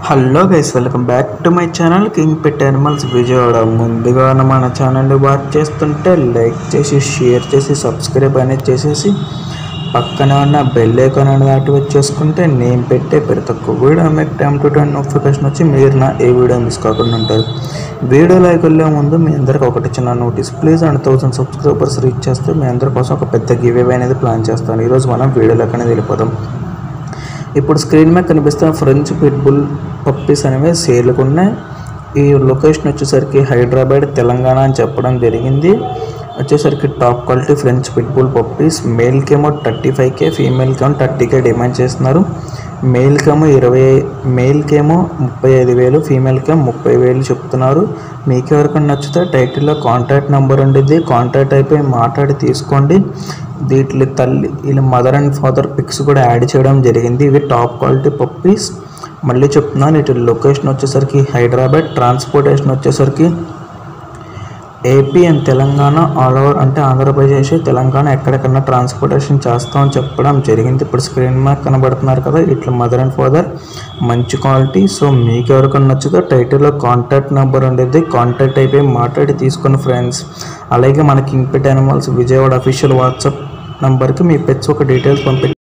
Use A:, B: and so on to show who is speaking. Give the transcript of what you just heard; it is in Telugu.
A: hello guys welcome back to my channel King Pet Animals Vijayawada ముందుగా మన ఛానల్ని వాచ్ చేస్తుంటే లైక్ చేసి షేర్ చేసి సబ్స్క్రైబ్ అనేది చేసేసి పక్కనే ఉన్న బెల్ ఐకాన్ అనేది యాక్టివేట్ చేసుకుంటే నేను పెట్టే ప్రతి ఒక్క వీడియో మీకు టైం టు టైం నోటిఫికేషన్ వచ్చి మీరు నా ఏ వీడియో మిస్ కాకుండా ఉంటారు వీడియోలోకి వెళ్ళే ముందు మీ అందరికి ఒకటి చిన్న notice please and thousand subscribers reach చేస్తే మీ అందరి కోసం ఒక పెద్ద గివ్ అవే అనేది ప్లాన్ చేస్తాను ఈరోజు మనం వీడియోలోకి అనేది వెళ్ళిపోదాం ఇప్పుడు స్క్రీన్ మీద కనిపిస్తున్న ఫ్రెంచ్ పిట్బుల్ పప్పీస్ అనేవి సేల్కి ఉన్నాయి ఈ లొకేషన్ వచ్చేసరికి హైదరాబాద్ తెలంగాణ అని చెప్పడం జరిగింది వచ్చేసరికి top quality French pitbull puppies మేల్కేమో థర్టీ ఫైవ్ కే ఫీమేల్కేమో థర్టీ కే డిమాండ్ చేస్తున్నారు మేల్కేమో ఇరవై మేల్కేమో ముప్పై ఐదు వేలు ఫీమేల్కేమో ముప్పై వేలు చెప్తున్నారు మీకు ఎవరికైనా నచ్చితే టైటిల్లో కాంటాక్ట్ నెంబర్ ఉండేది కాంటాక్ట్ అయిపోయి మాట్లాడి తీసుకోండి వీటి తల్లి వీళ్ళ మదర్ అండ్ ఫాదర్ పిక్స్ కూడా యాడ్ చేయడం జరిగింది ఇవి టాప్ క్వాలిటీ పప్పీస్ మళ్ళీ చెప్తున్నాను ఇటు లొకేషన్ వచ్చేసరికి హైదరాబాద్ ట్రాన్స్పోర్టేషన్ వచ్చేసరికి AP and Telangana all over అంటే ఆంధ్రప్రదేశ్ తెలంగాణ ఎక్కడెక్కడన్నా ట్రాన్స్పోర్టేషన్ చేస్తామని చెప్పడం జరిగింది ఇప్పుడు స్క్రీన్ మీద కనబడుతున్నారు కదా ఇట్లా మదర్ అండ్ ఫాదర్ మంచి క్వాలిటీ సో మీకు ఎవరికైనా నచ్చితే టైటిల్లో కాంటాక్ట్ నెంబర్ ఉండేది కాంటాక్ట్ అయిపోయి మాట్లాడి తీసుకుని ఫ్రెండ్స్ అలాగే మన King Pet Animals Vijayawada official WhatsApp నెంబర్కి మీ పెట్స్ ఒక డీటెయిల్స్ పంపి